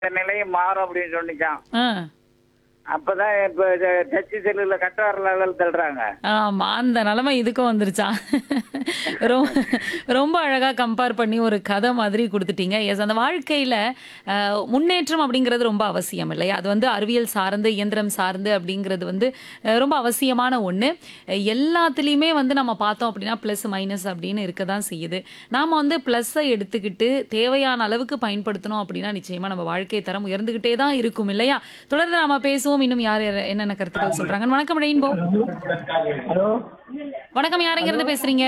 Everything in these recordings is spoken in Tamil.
இந்த நிலையும் மாறும் அப்படின்னு சொன்னிச்சான் ஆ அப்பதான் இப்ப டச்சு செல்லுல கட்ட வரலாறு தள்ளுறாங்க ஆமா அந்த நிலைமை இதுக்கும் வந்துருச்சா ரொம்ப ரொம்ப அழகா கம்பேர் பண்ணி ஒரு கதை மாதிரி கொடுத்துட்டீங்க எஸ் அந்த வாழ்க்கையில அஹ், முன்னேற்றம் அப்படிங்கிறது ரொம்ப அவசியம் இல்லையா அது வந்து அறிவியல் சார்ந்து இயந்திரம் சார்ந்து அப்படிங்கிறது வந்து அஹ், ரொம்ப அவசியமான ஒண்ணு அஹ், எல்லாத்துலேயுமே வந்து நம்ம பார்த்தோம் அப்படின்னா ப்ளஸ் மைனஸ் அப்படின்னு இருக்க தான் செய்யுது நாம வந்து ப்ளஸ்ஸை எடுத்துக்கிட்டு தேவையான அளவுக்கு பயன்படுத்தணும் அப்படின்னா நிச்சயமா நம்ம வாழ்க்கை தரம் உயர்ந்துகிட்டே தான் இருக்கும் இல்லையா தொடர்ந்து நாம பேசுவோம் இன்னும் யார் யார் என்னென்ன கருத்துக்கள் சொல்றாங்க வணக்கம் ரெயின்போ ஹலோ வணக்கம் யாருங்க இருந்து பேசுறீங்க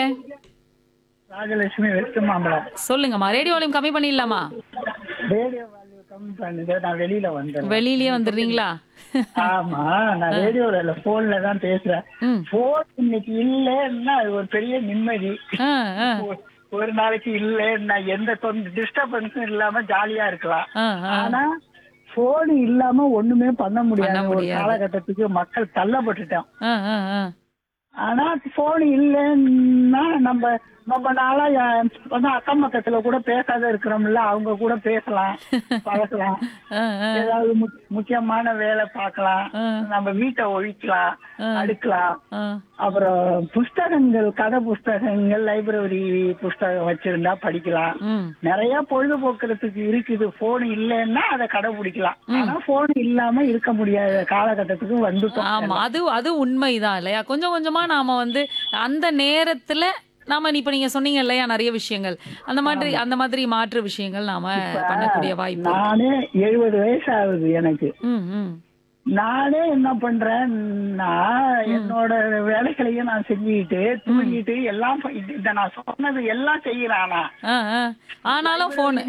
ராஜலட்சுமி வெஸ்ட் மாம்பலம் சொல்லுங்கம்மா ரேடியோ வால்யூம் கம்மி பண்ணிடலாமா ரேடியோ வேல்யூ கம்மி பண்ணுங்க நான் வெளியில வந்தேன் வெளியிலயே வந்துடுறீங்களா ஆமா நான் ரேடியோல இல்ல போன்ல தான் பேசுறேன் ம். போன் இன்னைக்கு இல்லைன்னா அது ஒரு பெரிய நிம்மதி ஆ, ஆ, ஒரு- ஒரு நாளைக்கு இல்லைன்னா எந்த டிஸ்டர்பன்ஸும் இல்லாம ஜாலியா இருக்கலாம் ஆ, ஆ. ஆனா போன் இல்லாம ஒண்ணுமே பண்ண முடியாது ஒரு முடியாது. காலகட்டத்துக்கு மக்கள் தள்ளப்பட்டுட்டோம் ஆ, ஆ, ஆ. ஆனா போன் இல்லைன்னா நம்ம ரொம்ப நாளா யா- வந்து அக்கம் பக்கத்துல கூட பேசாத இருக்கிறோம்ல அவங்க கூட பேசலாம் பழகலாம் ஆ, ஆ. ஏதாவது மு- முக்கியமான வேலை பார்க்கலாம் ஆ. நம்ம வீட்டை ஒழிக்கலாம் அடுக்கலாம் ஆ. அப்புறம் புஸ்தகங்கள் கதை புஸ்தகங்கள் லைப்ரரி புஸ்தகம் வச்சிருந்தா படிக்கலாம் ம். நிறைய பொழுதுபோக்குறதுக்கு இருக்குது போன் இல்லைன்னா அதை கடைபிடிக்கலாம் ஆனா போன் இல்லாம இருக்க முடியாத காலகட்டத்துக்கு வந்துட்டோம் ஆமா அது அது உண்மைதான் இல்லையா கொஞ்சம் கொஞ்சமா நாம வந்து அந்த நேரத்துல நாம இப்ப நீங்க சொன்னீங்க இல்லையா நிறைய விஷயங்கள் அந்த மாதிரி அந்த மாதிரி மாற்று விஷயங்கள் நாம பண்ணக்கூடிய வாய்ப்பு இருக்கு. நானே எழுபது வயசு ஆகுது எனக்கு ம், ம். நானே என்ன பண்றேன்னா என்னோட வேலைகளையும் நான் செஞ்சுக்கிட்டு தூங்கிட்டு எல்லாம் ப- இது- இந்த நான் சொன்னது எல்லாம் செய்யறேன் ஆனா ஆ, ஆ. ஆனாலும் போனு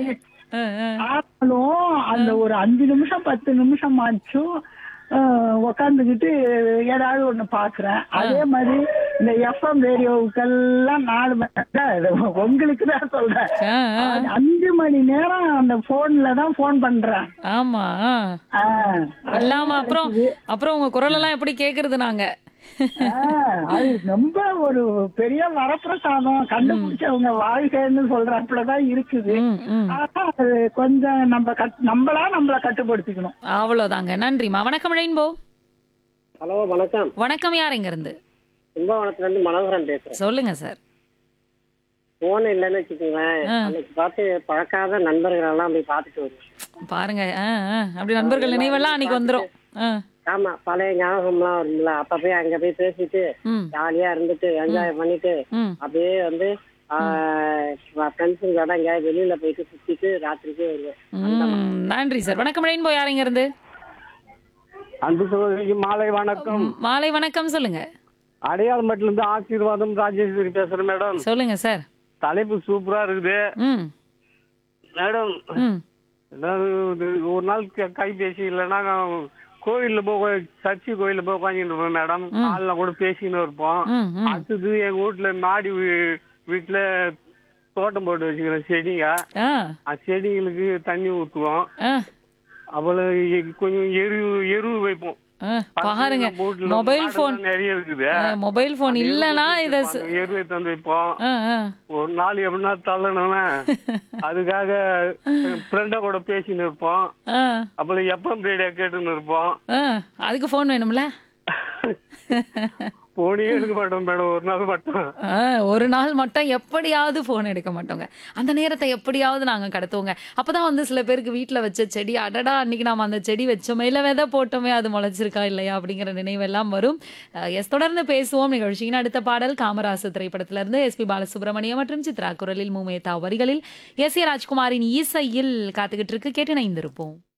ஆனாலும் அந்த ஒரு அஞ்சு நிமிஷம் பத்து நிமிஷம் ஆச்சும் உக்காந்துக்கிட்டு ஏதாவது ஒண்ணு பாக்குறேன் அதே மாதிரி இந்த எஃப்எம் ரேடியோவுக்கெல்லாம் நாலு மணி நேரம் உங்களுக்கு தான் சொல்றேன் அஞ்சு மணி நேரம் அந்த போன்ல தான் போன் பண்றேன் ஆமா ஆ. இல்லாம அப்புறம் அப்புறம் உங்க குரல் எல்லாம் எப்படி கேக்குறது நாங்க ஆ, அது ரொம்ப ஒரு பெரிய வரப்பிரசாதம் கண்டுபிடிச்சவங்க வாழ்க்கைன்னு சொல்றாப்புலதான் இருக்குது ம், ம். ஆனா அது கொஞ்சம் நம்ம கட்- நம்மளா நம்மள கட்டுப்படுத்திக்கணும் அவ்வளவுதாங்க நன்றிமா வணக்கம் ரெயின்போ ஹலோ வணக்கம் வணக்கம் யார் இங்க இருந்து கும்பகோணத்துல இருந்து மனோகரன் பேசுறேன் சொல்லுங்க சார் போன் இல்லைன்னு வச்சுக்கோங்களேன் அன்னைக்கு பார்த்து பழக்காத நண்பர்கள் எல்லாம் போய் பார்த்துட்டு வருவேன் பாருங்க ஆ, ஆ. அப்படி நண்பர்கள் நினைவெல்லாம் அன்னைக்கு வந்துரும் ஆ. ஆமா பழைய ஞாபகம்லாம் வரும்ல அப்ப போய் அங்க போய் பேசிட்டு ம், ஜாலியா இருந்துட்டு என்ஜாய் பண்ணிட்டு ம். அப்படியே வந்து ஃப்ரெண்ட்ஸுங்களோட எங்கேயாவது வெளியில போயிட்டு சுத்திட்டு ராத்திரிக்கே வருவேன் ம், நன்றி சார் வணக்கம் ரெயின்போ யார் இங்க இருந்து அன்பு சகோதரிக்கு மாலை வணக்கம் மாலை வணக்கம் சொல்லுங்க அடையாளம்பட்டில இருந்து ஆசீர்வாதம் ராஜேஸ்வரி பேசுறேன் மேடம் சொல்லுங்க சார் தலைப்பு சூப்பரா இருக்குது ம் மேடம் ம் ஏதாவது இது ஒரு நாள் க- கைபேசி இல்லைன்னா கோயில்ல போய் சர்ச்சு கோயில்ல போய் உட்காந்துட்டு இருப்போம் மேடம் ஆள்ல கூட பேசின்னு இருப்போம் ம் ம் அடுத்தது எங்க வீட்டுல மாடி வீ- வீட்டுல தோட்டம் போட்டு வச்சுக்கிறோம் செடிங்க ஆ அந்த செடிங்களுக்கு தண்ணி ஊற்றுவோம் ஆ அவ்வளவு எ- கொஞ்சம் எரு எரு வைப்போம் ஆ, பாருங்க வீட்டுல மொபைல் மாடெல்லாம் ஃபோன் நிறைய இருக்குது மொபைல் ஃபோன் இல்லனா இத ச- எருவை தந்து வைப்போம் ஆ, ஆ. ஒரு நாள் எப்படின்னா தள்ளணும்னா அதுக்காக ஃப்ரெண்ட கூட பேசின்னு இருப்போம் ஆ, அப்புறம் எப்பம் ரேடியோ கேட்டுன்னு இருப்போம் ஆ. அதுக்கு ஃபோன் வேணும்ல போனே எடுக்க மாட்டோம் மேடம் ஒரு நாள் மட்டும் ஆ, ஒரு நாள் மட்டும் எப்படியாவது ஃபோன் எடுக்க மாட்டோங்க அந்த நேரத்தை எப்படியாவது நாங்க கடத்துவோங்க அப்பதான் வந்து சில பேருக்கு வீட்ல வச்ச செடி அடடா அன்னைக்கு நாம அந்த செடி வச்சோமே இல்ல விதை போட்டோமே அது முளைச்சிருக்கா இல்லையா அப்படிங்கிற நினைவெல்லாம் வரும் எஸ் தொடர்ந்து பேசுவோம் நிகழ்ச்சியின் அடுத்த பாடல் காமராசு திரைப்படத்துல இருந்து எஸ் பி பாலசுப்ரமணியம் மற்றும் சித்ரா குரலில் மூமேதா வரிகளில் எஸ் ஏ ராஜ்குமாரின் இசையில் காத்துக்கிட்டு இருக்கு கேட்டு இணைந்திருப்போம்